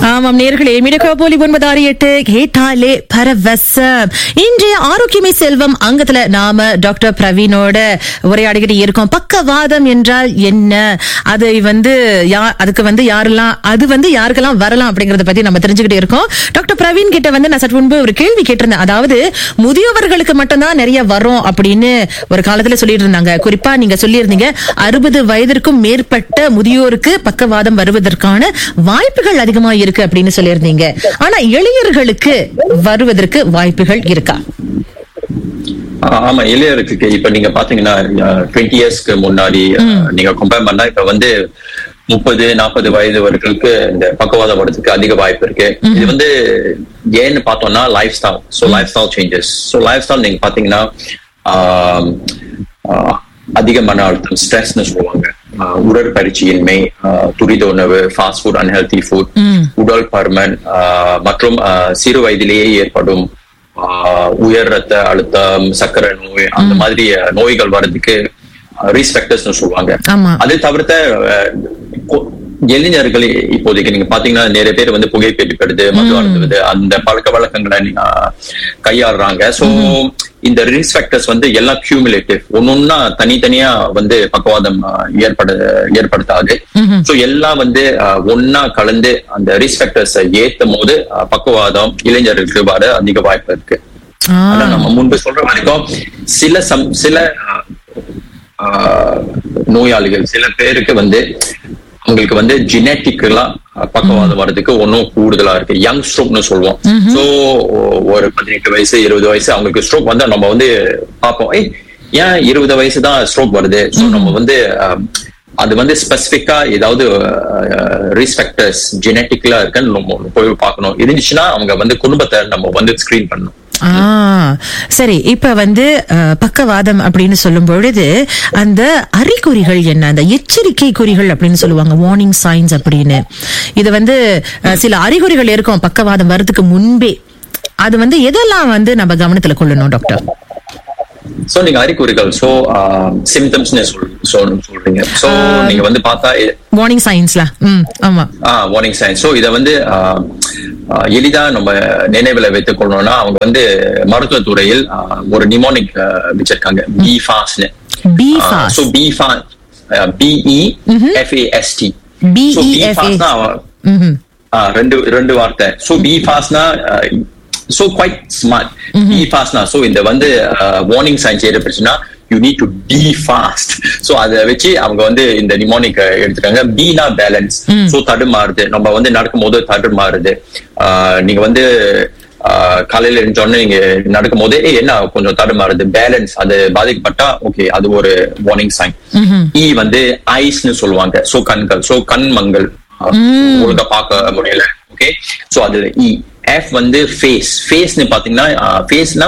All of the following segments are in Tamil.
ஆமாம் நேர்களே மிடக்கா போலி ஒன்பது ஆறு எட்டு கேட்டாலே பரவசம் இன்றைய ஆரோக்கியமே செல்வம் அங்கத்துல நாம டாக்டர் பிரவீனோட உரையாடிக்கிட்டு இருக்கோம் பக்கவாதம் என்றால் என்ன அதை வந்து யா- அதுக்கு வந்து யாரெல்லாம் அது வந்து யாருக்கெல்லாம் வரலாம் அப்படிங்கறத பத்தி நம்ம தெரிஞ்சுக்கிட்டு இருக்கோம் டாக்டர் பிரவீன் கிட்ட வந்து நான் சற்று முன்பு ஒரு கேள்வி கேட்டிருந்தேன் அதாவது முதியவர்களுக்கு மட்டும்தான் நிறைய வரும் அப்படின்னு ஒரு காலத்துல சொல்லிட்டு இருந்தாங்க குறிப்பா நீங்க சொல்லியிருந்தீங்க அறுபது வயதிற்கும் மேற்பட்ட முதியோருக்கு பக்கவாதம் வருவதற்கான வாய்ப்புகள் அதிகமா இருக்கு அப்படின்னு சொல்லியிருந்தீங்க ஆனா இளைஞர்களுக்கு வருவதற்கு வாய்ப்புகள் இருக்கா ஆ- ஆமா இளையருக்கு இப்ப நீங்க பாத்தீங்கன்னா டுவெண்ட்டி இயர்ஸ்க்கு முன்னாடி அஹ், நீங்க கம்பேர் பண்ணா இப்ப வந்து முப்பது நாற்பது வயது வரைக்கும் இந்த பக்கவாதம் வரதுக்கு அதிக வாய்ப்பு இருக்கு இது வந்து ஏன்னு பார்த்தோம்னா lifestyle so lifestyle changes so lifestyle நீங்க பாத்தீங்கன்னா ஆம், ஆ, அதிக மன அழுத்தம் ஸ்ட்ரெஸ்னு சொல்லுவாங்க ஆ, உடற்பயிற்சியின்மை ஆ, துரித உணவு ஃபாஸ்ட் ஃபுட் அன்ஹெல்தி ஃபுட் உடல் பருமன் ஆ, மற்றும் ஆ, சிறு வயதிலேயே ஏற்படும் ஆஹ் உயர் ரத்த அழுத்தம் சர்க்கரை நோய் அந்த மாதிரி அஹ், நோய்கள் வர்றதுக்கு ரிஸ்க் ஃபேக்டர்ஸ் சொல்லுவாங்க ஆமா. அது தவிர்த்த அஹ், கொ- இளைஞர்கள் இப்போதைக்கு நீங்க பாத்தீங்கன்னா நிறைய பேர் வந்து புகைப்பிடிப்பது மது அருந்துவது அந்த பழக்க வழக்கங்களை நீங்க, ஆஹ், கையாளுறாங்க சோ இந்த ரிஸ்க் ஃபேக்டர்ஸ் வந்து எல்லாம் கியூமுலேட்டிவ் ஒன்னொன்னா தனித்தனியா வந்து பக்கவாதம் ஆஹ், ஏற்பட ஏற்படுத்தாது சோ எல்லாம் வந்து ஆஹ், ஒண்ணா கலந்து அந்த ரிஸ்க் ஃபேக்டர்ஸ் ஏத்தும் போது ஆஹ், பக்கவாதம் இளைஞர்களுக்கு வர அதிக வாய்ப்பு இருக்கு ஆ, ஆனா நம்ம முன்பு சொல்ற வரைக்கும் சில சம் சில ஆஹ், ஆஹ், நோயாளிகள் சில பேருக்கு வந்து அவங்களுக்கு வந்து ஜெனட்டிக்கலா பக்கவாதம் வர்றதுக்கு ஒன்னும் கூடுதலா இருக்கு யங் ஸ்ட்ரோக்னு சொல்லுவோம் சோ ஒரு பதினெட்டு வயசு இருபது வயசு அவங்களுக்கு ஸ்ட்ரோக் வந்தா நம்ம வந்து பார்ப்போம் ஏய் ஏன் இருபது வயசு தான் ஸ்ட்ரோக் வருது சோ நம்ம வந்து ஆஹ், அது வந்து ஸ்பெசிபிக்கா ஏதாவது ரிஸ்க் ஃபேக்டர்ஸ் ஜெனட்டிக்கலா இருக்குன்னு நம்ம போய் பார்க்கணும் இருந்துச்சுன்னா அவங்க வந்து குடும்பத்தை நம்ம வந்து ஸ்கிரீன் பண்ணணும் ஆ, சரி இப்ப வந்து அஹ், பக்கவாதம் அப்படின்னு சொல்லும் பொழுது அந்த அறிகுறிகள் என்ன அந்த எச்சரிக்கை குறிகள் அப்படின்னு சொல்லுவாங்க வார்னிங் சைன்ஸ் அப்படின்னு இது வந்து அஹ், சில அறிகுறிகள் இருக்கும் பக்கவாதம் வர்றதுக்கு முன்பே அது வந்து எதெல்லாம் வந்து நம்ம கவனத்துல கொள்ளணும் டாக்டர் சோ நீங்க அறிகுறிகள் சோ சிம்டம்ஸ் சொல்றீங்க சோ நீங்க வந்து பார்த்தா வார்னிங் சைன்ஸ்ல ம் ஆமா வார்னிங் சைன் சோ இத வந்து ஆஹ், ஆஹ், எளிதா நம்ம நினைவுல வைத்துக் கொள்ளணும்னா அவங்க வந்து மருத்துவத்துறையில் ஆஹ், ஒரு நிமோனிக் வச்சிருக்காங்க பி ஃபாஸ்ட்னு பி சோ ஃபாஸ்ட் பி ஃபா பிஇ எஃப்ஏஎஸ்டி BEFA. ம்ஹும். ரெண்டு ரெண்டு வார்த்தை சோ பி ஃபாஸ்ட்னா சோ குவைட் ஸ்மார்ட் பி ஃபாஸ்ட்னா சோ இந்த வந்து வார்னிங் சைன்ஸ் ஏற்பட்டுச்சுன்னா you need to be fast so அதை வச்சு அவங்க வந்து இந்த நிமோனிக் எடுத்துட்டாங்க பீனா பேலன்ஸ் சோ தடுமாறுது நம்ம வந்து நடக்கும்போது தடுமாறுது ஆஹ், நீங்க வந்து ஆஹ், காலையில எழுந்தோடனே நீங்க நடக்கும் போது "ஏய், என்ன கொஞ்சம் தடுமாறுது பேலன்ஸ் அது பாதிக்கப்பட்டா ஓகே அது ஒரு வார்னிங் சைன் இ வந்து ஐஸ்னு சொல்லுவாங்க சோ கண்கள் சோ கண் மங்கள் ஒழுங்கா பார்க்க முடியல ஓகே சோ அது இ எஃப் வந்து ஃபேஸ் ஃபேஸ்னு பாத்தீங்கன்னா ஃபேஸ்னா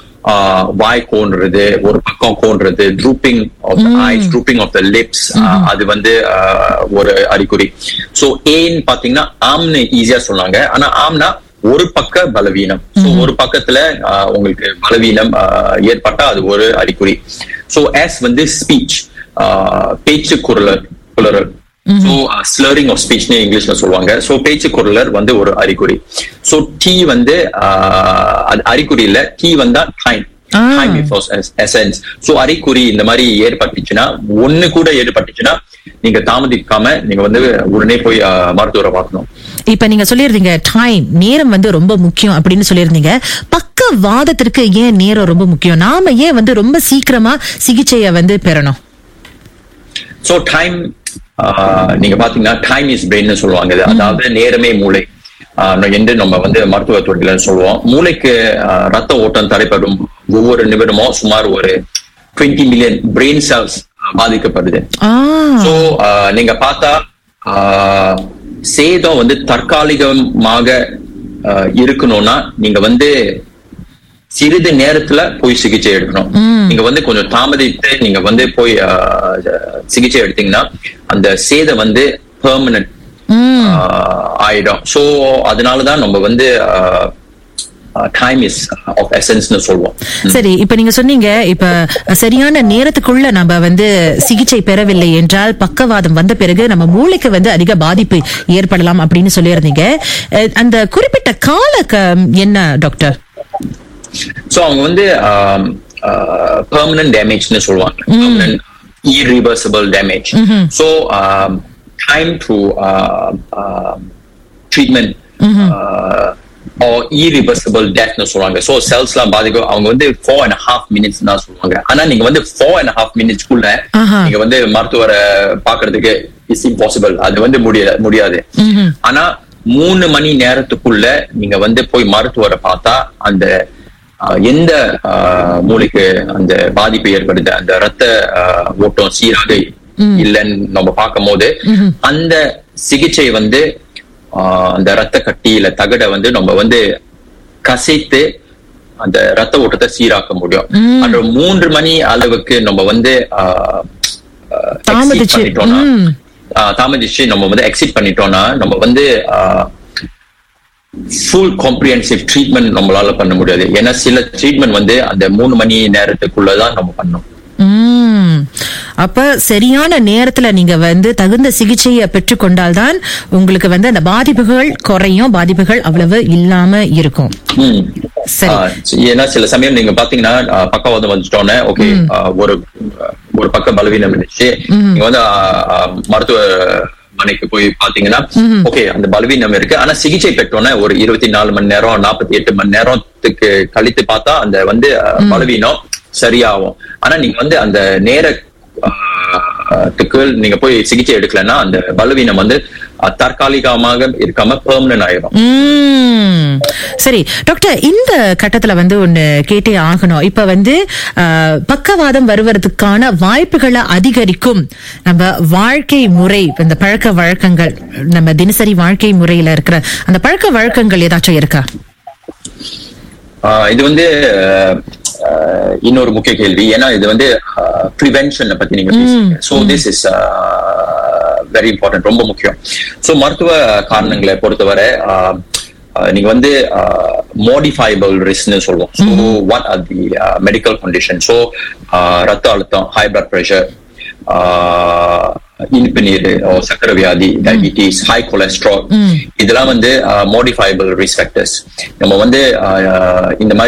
வாய் கோன்றது ஒரு பக்கம் கோன்றது drooping of the eyes drooping of the lips அது வந்து ஆஹ், ஒரு அறிகுறி சோ ஏன்னு பாத்தீங்கன்னா ஆம்னு ஈஸியா சொன்னாங்க ஆனா ஆம்னா ஒரு பக்க பலவீனம் சோ ஒரு பக்கத்துல ஆஹ், உங்களுக்கு பலவீனம் ஆஹ், ஏற்பட்டா அது ஒரு அறிகுறி சோ எஸ் வந்து ஸ்பீச் பேச்சு குரலர் குரலர் சோ ஸ்லரிங் ஆஃப் ஸ்பீச்னு இங்கிலீஷ்ல சொல்லுவாங்க சோ பேச்சு குரலர் வந்து ஒரு அறிகுறி சோ டி வந்து ஆஹ், அது அறிகுறி இல்ல டி வந்தா டைம் ஆ. டைம் எசன்ஸ் சோ அறிகுறி இந்த மாதிரி ஏற்பட்டுச்சுன்னா ஒண்ணு கூட ஏற்பட்டுச்சுன்னா நீங்க தாமதிக்காம நீங்க வந்து உடனே போய் ஆஹ், மருத்துவரை பார்க்கணும் இப்ப நீங்க சொல்லியிருந்தீங்க டைம் நேரம் வந்து ரொம்ப முக்கியம் அப்படின்னு சொல்லியிருந்தீங்க பக்கவாதத்திற்கு ஏன் நேரம் ரொம்ப முக்கியம் நாம ஏன் வந்து ரொம்ப சீக்கிரமா சிகிச்சையை வந்து பெறணும் சோ டைம் நீங்க பாத்தீங்கன்னா டைம் இஸ் பிரெயின் சொல்லுவாங்க இது. அதாவது நேரமே மூளை ஆஹ் என்று நம்ம வந்து மருத்துவ துறையில சொல்லுவோம் மூளைக்கு ஆஹ் ரத்த ஓட்டம் தடைப்படும் ஒவ்வொரு நிமிடமும் சுமார் ஒரு 20 மில்லியன் பிரெயின் செல்ஸ் பாதிக்கப்படுது ஆ சோ நீங்க பார்த்தா ஆஹ், சேதம் வந்து தற்காலிகமாக ஆஹ், இருக்கணும்னா நீங்க வந்து சிறிது நேரத்துல போய் சிகிச்சை எடுக்கணும் நீங்க வந்து கொஞ்சம் தாமதித்து நீங்க வந்து போய் ஆஹ், சிகிச்சை எடுத்தீங்கன்னா அந்த சேதம் வந்து பெர்மனன்ட் ம் ஆயிடும் சோ அதனாலதான் நம்ம வந்து ஆஹ், டைம் இஸ் ஆஃப் எசன்ஸ்னு சொல்லுவோம் சரி இப்ப நீங்க சொன்னீங்க இப்ப சரியான நேரத்துக்குள்ள நம்ம வந்து சிகிச்சை பெறவில்லை என்றால் பக்கவாதம் வந்த பிறகு நம்ம மூளைக்கு வந்து அதிக பாதிப்பு ஏற்படலாம் அப்படின்னு சொல்லியிருந்தீங்க அஹ், அந்த குறிப்பிட்ட கால க- என்ன டாக்டர் ஸோ அவங்க வந்து பெர்மனன்ட் டேமேஜ்னு சொல்லுவாங்க permanent irreversible damage so time to treatment or irreversible deathனு சொல்லுவாங்க ஸோ செல்ஸ்லாம் பாதிக்கும் அவங்க வந்து ஃபோர் அண்ட் ஹாஃப் மினிட்ஸ் தான் சொல்லுவாங்க ஆனா நீங்க வந்து ஃபோர் அண்ட் ஹாஃப் மினிட்ஸ்க்குள்ள ஆஹா. நீங்க வந்து மருத்துவரை பாக்குறதுக்கு இட்ஸ் இம்பாசிபிள் அது வந்து முடிய முடியாது ஆனா மூணு மணி நேரத்துக்குள்ள நீங்க வந்து போய் மருத்துவரை பார்த்தா அந்த ஆஹ், எந்த ஆஹ், மூளைக்கு அந்த பாதிப்பு ஏற்படுது அந்த ரத்த ஆஹ், ஓட்டம் சீராக இல்லைன்னு நம்ம பார்க்கும் போது அந்த சிகிச்சை வந்து ஆஹ், அந்த ரத்த கட்டி இல்ல தகட வந்து நம்ம வந்து கசைத்து அந்த ரத்த ஓட்டத்தை சீராக்க முடியும் அந்த மூன்று மணி அளவுக்கு நம்ம வந்து ஆஹ், ஆஹ், exceed தாமதிச்சு. பண்ணிட்டோம்னா ம். ஆஹ் தாமதிச்சு நம்ம வந்து எக்ஸிட் பண்ணிட்டோம்னா நம்ம வந்து ஃபுல் காம்ப்ரிஹென்சிவ் ட்ரீட்மெண்ட் நம்மளால பண்ண முடியாது ஏன்னா சில ட்ரீட்மெண்ட் வந்து அந்த மூணு மணி நேரத்துக்குள்ளதான் நம்ம பண்ணணும் உம் அப்ப சரியான நேரத்துல நீங்க வந்து தகுந்த சிகிச்சையை பெற்றுக்கொண்டால்தான் உங்களுக்கு வந்து அந்த பாதிப்புகள் குறையும் பாதிப்புகள் அவ்வளவு இல்லாம இருக்கும் ம். சரி. ஆஹ் ஏன்னா சில சமயம் நீங்க பாத்தீங்கன்னா ஆஹ் பக்கவாதம் வந்துட்டோன்னே ஓகே ஒரு ஒரு பக்க பலவீனம் இருந்துச்சு நீங்க வந்து ஆஹ், ஆஹ், மருத்துவ மனைக்கு போய் பாத்தீங்கன்னா ஓகே அந்த பலவீனம் இருக்கு ஆனா சிகிச்சை பெற்றோன்னே ஒரு இருபத்தி நாலு மணி நேரம் நாற்பத்தி எட்டு மணி நேரத்துக்கு கழித்து பார்த்தா அந்த வந்து ஆஹ், பலவீனம் சரியாகும் ஆனா நீங்க வந்து அந்த நேர ஆஹ், த்துக்கு நீங்க போய் சிகிச்சை எடுக்கலைன்னா அந்த பலவீனம் வந்து ஆஹ், தற்காலிகமாக இருக்காம பெர்மனன்ட் ஆயிரும் உம் சரி டாக்டர் இந்த கட்டத்துல வந்து ஒண்ணு கேட்டே ஆகணும் இப்ப வந்து அஹ், பக்கவாதம் வருவதற்கான வாய்ப்புகளை அதிகரிக்கும் நம்ம வாழ்க்கை முறை இந்த பழக்க வழக்கங்கள் நம்ம தினசரி வாழ்க்கை முறையில இருக்கிற அந்த பழக்க வழக்கங்கள் ஏதாச்சும் இருக்கா ஆஹ் இது வந்து ஆஹ், ஆஹ், இன்னொரு முக்கிய கேள்வி ஏன்னா இது வந்து ப்ரிவென்ஷன் பத்தி நீங்க பேசுறீங்க so this is very important ரொம்ப முக்கியம் ஸோ மருத்துவ காரணங்களை பொறுத்தவரை ஆஹ், ஆஹ், நீங்க வந்து மோடிஃபைபிள் ரிஸ்க்னு சொல்லுவோம் so what are the medical condition so ரத்த அழுத்தம் ஹை பிளட் ப்ரெஷர் இனிப்பு நீர் சக்கரை வியாதி டயபிட்டிஸ் ஹை கொலஸ்ட்ரால் இதெல்லாம் வந்து மோடிஃபைபிள் ரிஸ்க் ஃபேக்டர்ஸ் நம்ம வந்து ஆஹ், இந்த மாதிரி